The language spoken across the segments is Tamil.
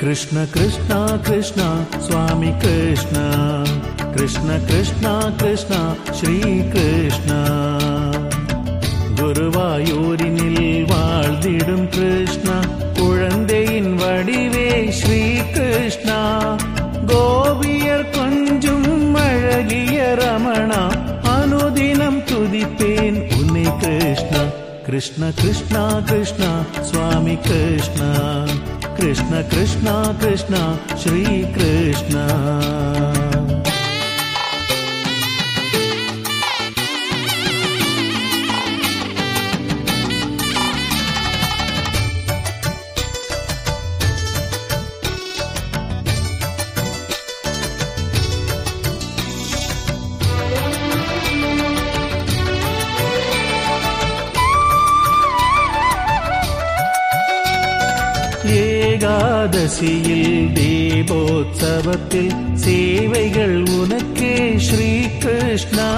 कृष्ण कृष्ण कृष्ण स्वामी कृष्ण कृष्ण कृष्ण कृष्ण श्रीकृष्ण குருவாயூரினில் வாழ்ந்திடும் கிருஷ்ணா குழந்தையின் வடிவே ஸ்ரீ கிருஷ்ணா கோபியர் கொஞ்சும் அழகிய ரமணா அனுதினம் துதிப்பேன் உன்னை கிருஷ்ணா கிருஷ்ண கிருஷ்ணா கிருஷ்ணா சுவாமி கிருஷ்ணா கிருஷ்ண கிருஷ்ணா கிருஷ்ணா ஸ்ரீ கிருஷ்ணா ஏகாதசியில் தீபோத்சவத்தில் சேவைகள் உனக்கே ஸ்ரீ கிருஷ்ணா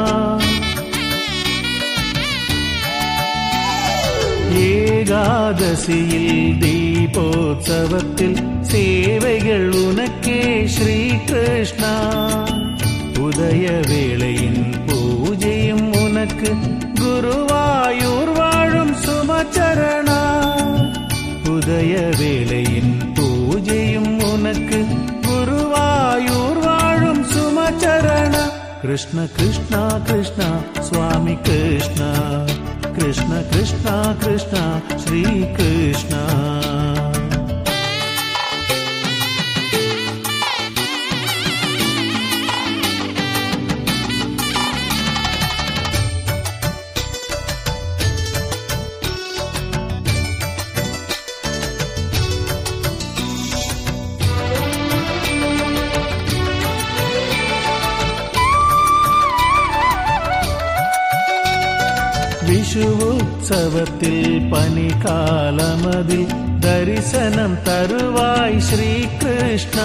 ஏகாதசியில் தீபோத்சவத்தில் சேவைகள் உனக்கே ஸ்ரீ கிருஷ்ணா உதய வேளையின் பூஜையும் உனக்கு குருவாயூர் வாழும் சுமச்சரணா உதய வேளையின் பூஜையும் உனக்கு குருவாயூர் வாழும் சுமச்சரண கிருஷ்ண கிருஷ்ணா கிருஷ்ணா சுவாமி கிருஷ்ணா கிருஷ்ண கிருஷ்ணா கிருஷ்ணா ஸ்ரீ கிருஷ்ணா விஷுவுற்சவத்தில் பனிகாலமதில் தரிசனம் தருவாய் ஸ்ரீ கிருஷ்ணா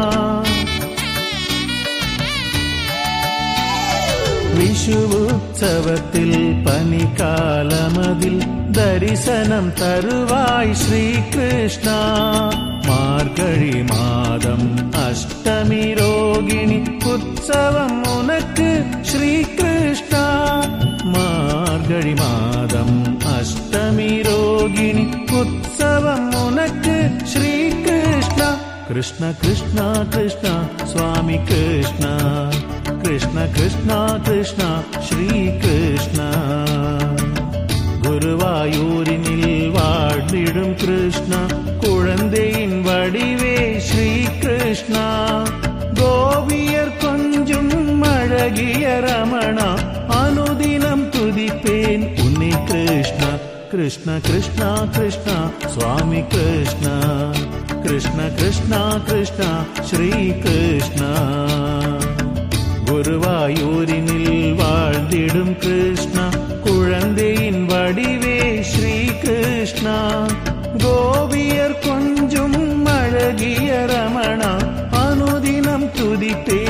விஷுவுற்சவத்தில் பனிகாலமதில் தரிசனம் தருவாய் ஸ்ரீ கிருஷ்ணா மார்கழி மாதம் அஷ்டமி ரோகிணி உற்சவம் உனக்கு ஸ்ரீ கிருஷ்ணா மார்கழி மாதம் அஷ்டமி ரோகிணி உற்சவம் உனக்கு ஸ்ரீ கிருஷ்ணா கிருஷ்ண கிருஷ்ணா கிருஷ்ணா சுவாமி கிருஷ்ணா கிருஷ்ண கிருஷ்ணா கிருஷ்ணா ஸ்ரீ கிருஷ்ணா குருவாயூரினில் வாழ்ந்திடும் கிருஷ்ணா குழந்தையின் வடிவே ஸ்ரீ கிருஷ்ணா கோபியர் கொஞ்சும் அழகிய ரமணா அனுதினம் துதிப்பேன் உன்னை கிருஷ்ணா கிருஷ்ண கிருஷ்ணா கிருஷ்ணா சுவாமி கிருஷ்ணா கிருஷ்ண கிருஷ்ணா கிருஷ்ணா ஸ்ரீ கிருஷ்ணா குருவாயூரினில் வாழ்ந்திடும் கிருஷ்ணா குழந்தையின் வடிவே ஸ்ரீ கிருஷ்ணா கோபியர் கொஞ்சும் அழகிய ரமணா அனுதினம் துதித்தே